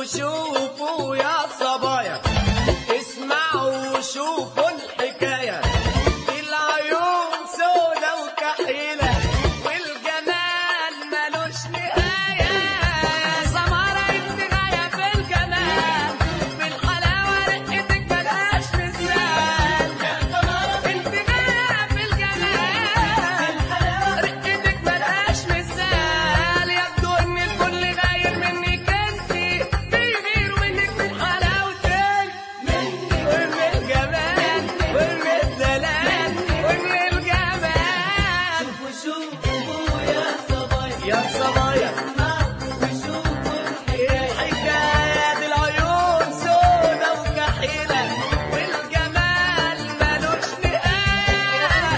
شوفوا يا صبايا اسمعوا وشوفوا الحكاية العيون سودة وكحيلة والجمال ملوش نهاية يا سمرة انت غاية في الجمال بالحلاوة رقتك ملهاش مثال يا سمرة انت غاية في الجمال رقتك ملهاش مثال يبدو ان الكل غاير منك انت بيغيروا منك من حلاوتك ومن الجمال ومن الدلال ومن الجمال وشوفوا يا صبايا يا صبايا وشوفوا الحكاية الحكاية دي العيون سودة وكحيلة والجمال ملوش نهاية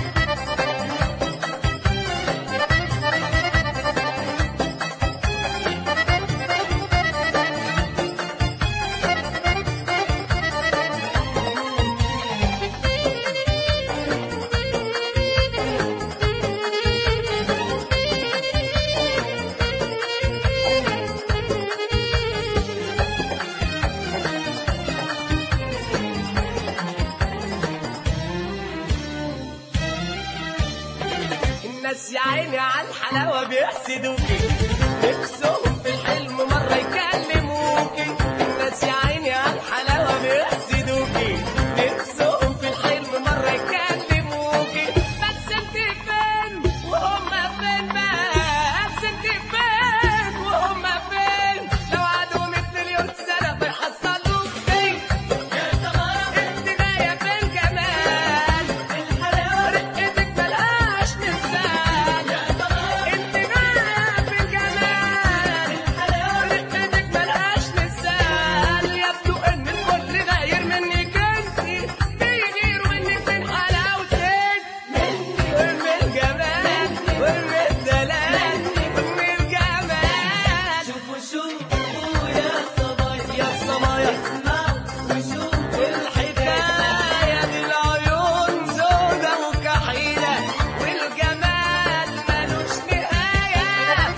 الناس يا عيني على الحلاوة بيحسدوكي نفسهم في الحلم مرة يكلموكي الناس يا عيني على الحلاوة بيحسدوكي نفسهم في الحلم مرة يكلموكي بس انت فين وهم فين بس انت فين وهم فين لو عادوا مثل مليون سنة بيحصلوك فين يا سمرة انت غاية في الجمال الحلاوة رقتك ملهاش مثال يا سمرة انت غاية في الجمال الحلاوة رقتك ملهاش مثال يبدو ان الكل غاير منك انت بيغيروا منك من حلاوتك ومن الجمال ومن الدلال ومن الجمال شوفوا شوفوا يا صبايا يا صبايا اسمعوا وشوفوا الحكاية دي العيون سودة وكحيلة والجمال ملوش نهاية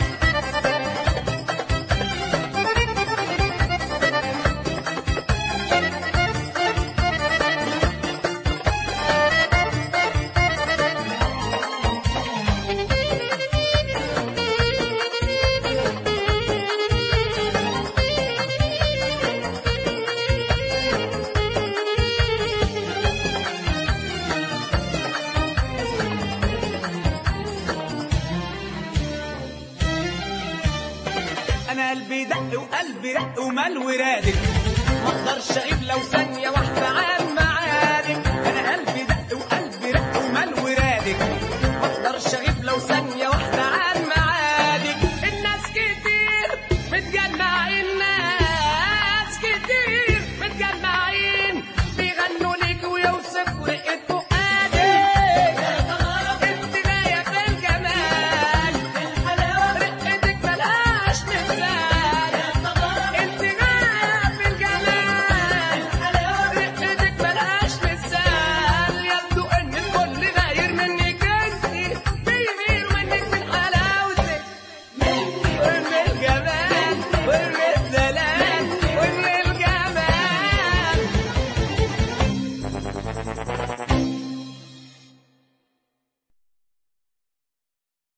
انا قلبي دق وقلبي رق ومال ورادك ما اقدرش اغيب لو ثانيه واحده عن